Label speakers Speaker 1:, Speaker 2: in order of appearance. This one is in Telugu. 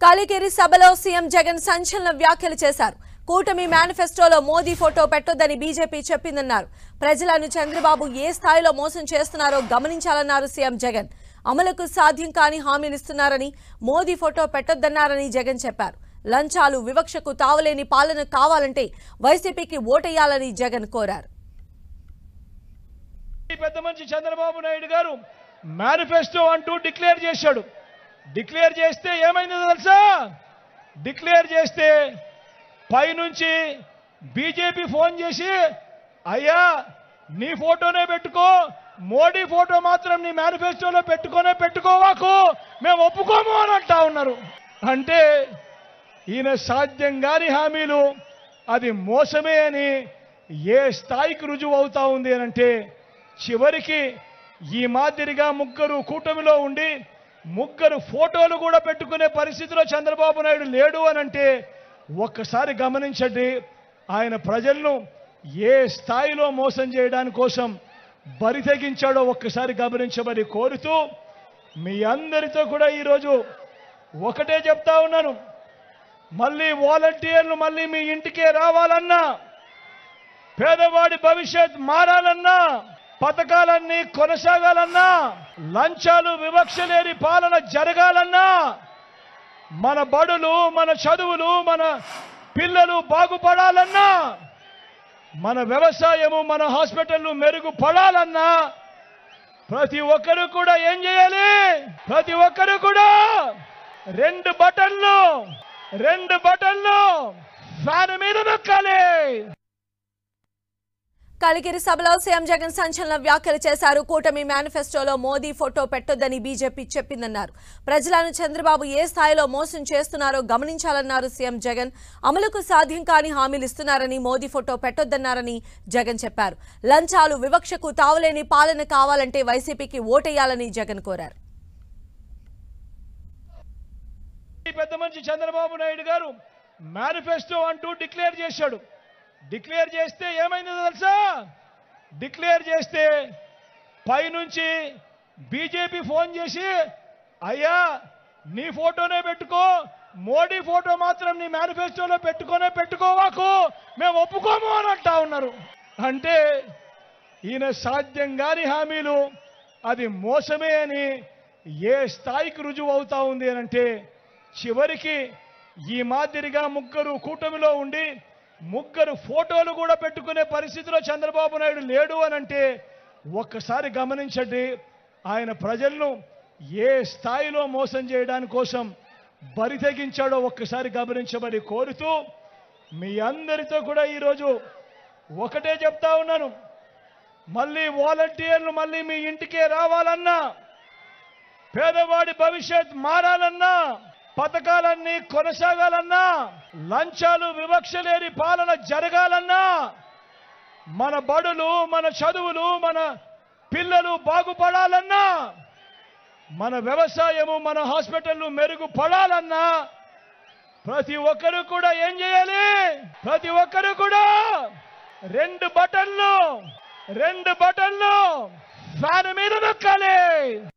Speaker 1: కలికిరి సభలో సీఎం జగన్ సంచలన వ్యాఖ్యలు చేశారు కూటమి మేనిఫెస్టోలో మోదీ ఫోటో పెట్టొద్దని బీజేపీ చెప్పిందన్నారు ప్రజలను చంద్రబాబు ఏ స్థాయిలో మోసం చేస్తున్నారో గమనించాలన్నారు సీఎం జగన్ అమలుకు సాధ్యం కాని హామీలిస్తున్నారని మోదీ ఫోటో పెట్టొద్దన్నారని జగన్ చెప్పారు లంచాలు వివక్షకు తావలేని పాలన కావాలంటే వైసీపీకి ఓటేయాలని జగన్ కోరారు
Speaker 2: ఈ పెద్ద మనిషి చంద్రబాబు నాయుడు గారు మేనిఫెస్టో అంటూ డిక్లేర్ చేశాడు డిక్లేర్ చేస్తే ఏమైందో తెలుసా డిక్లేర్ చేస్తే పైనుంచి బీజేపీ ఫోన్ చేసి అయ్యా నీ ఫోటోనే పెట్టుకో మోడీ ఫోటో మాత్రం నీ మేనిఫెస్టోలో పెట్టుకోనే పెట్టుకోవాకు మేము ఒప్పుకోము అని అంటా ఉన్నారు అంటే ఈయన సాధ్యం కాని హామీలు అది మోసమే అని ఏ స్థాయికి రుజువు అవుతా ఉంది అని అంటే చివరికి ఈ మాదిరిగా ముగ్గురు కూటమిలో ఉండి ముగ్గురు ఫోటోలు కూడా పెట్టుకునే పరిస్థితిలో చంద్రబాబు నాయుడు లేడు అని అంటే ఒక్కసారి గమనించండి ఆయన ప్రజలను ఏ స్థాయిలో మోసం చేయడానికి కోసం బరి తెగించాడో ఒక్కసారి గమనించమని కోరుతూ మీ అందరితో కూడా ఈరోజు ఒకటే చెప్తా ఉన్నాను మళ్ళీ వాలంటీర్లు మళ్ళీ మీ ఇంటికే రావాలన్నా పేదవాడి భవిష్యత్ మారాలన్నా పథకాలన్నీ కొనసాగాలన్నా లంచాలు వివక్ష లేని పాలన జరగాలన్నా మన బడులు మన చదువులు మన పిల్లలు బాగుపడాలన్నా మన వ్యవసాయము మన హాస్పిటల్లు మెరుగుపడాలన్నా ప్రతి ఒక్కరు కూడా ఏం చేయాలి ప్రతి ఒక్కరు కూడా రెండు బటన్లు రెండు బటన్లు ఫ్యాన్ మీద నొక్కాలి
Speaker 1: కలికిరి సభలో సీఎం జగన్ సంచలన వ్యాఖ్యలు చేశారు కూటమి మేనిఫెస్టోలో మోదీ ఫోటో పెట్టొద్దని బీజేపీ చెప్పిందన్నారు ప్రజలను చంద్రబాబు ఏ స్థాయిలో మోసం చేస్తున్నారో గమనించాలన్నారు సీఎం జగన్ అమలుకు సాధ్యం కాని హామీలు ఇస్తున్నారని మోదీ ఫోటో పెట్టొద్దన్నారని జగన్ చెప్పారు లంచాలు వివక్షకు తావలేని పాలన కావాలంటే వైసీపీకి ఓటేయాలని జగన్ కోరారు
Speaker 2: ఈ పెద్ద మనిషి చంద్రబాబు నాయుడు గారు మేనిఫెస్టో అంటూ డిక్లేర్ చేశాడు డిక్లేర్ చేస్తే ఏమైందో తెలుసా డిక్లేర్ చేస్తే పైనుంచి బీజేపీ ఫోన్ చేసి అయ్యా నీ ఫోటోనే పెట్టుకో మోడీ ఫోటో మాత్రం నీ మేనిఫెస్టోలో పెట్టుకోనే పెట్టుకోవాకు మేము ఒప్పుకోము అని అంటా ఉన్నారు అంటే ఈయన సాధ్యం కాని హామీలు అది మోసమే అని ఏ స్థాయికి రుజువు అవుతా ఉంది అని అంటే చివరికి ఈ మాదిరిగా ముగ్గురు కూటమిలో ఉండి ముగ్గురు ఫోటోలు కూడా పెట్టుకునే పరిస్థితిలో చంద్రబాబు నాయుడు లేడు అని అంటే ఒక్కసారి గమనించండి ఆయన ప్రజలను ఏ స్థాయిలో మోసం చేయడానికి కోసం బరి తెగించాడో ఒక్కసారి గమనించమని కోరుతూ మీ అందరితో కూడా ఈరోజు ఒకటే చెప్తా ఉన్నాను మళ్ళీ వాలంటీర్లు మళ్ళీ మీ ఇంటికే రావాలన్నా పేదవాడి భవిష్యత్ మారాలన్నా పథకాలన్నీ కొనసాగాలన్నా లంచాలు వివక్ష లేని పాలన జరగాలన్నా మన బడులు మన చదువులు మన పిల్లలు బాగుపడాలన్నా మన వ్యవసాయము మన హాస్పిటల్లు మెరుగుపడాలన్నా ప్రతి ఒక్కరు కూడా ఏం చేయాలి ప్రతి ఒక్కరు కూడా రెండు బటన్లు రెండు బటన్లు ఫ్యాన్ మీద నొక్కాలి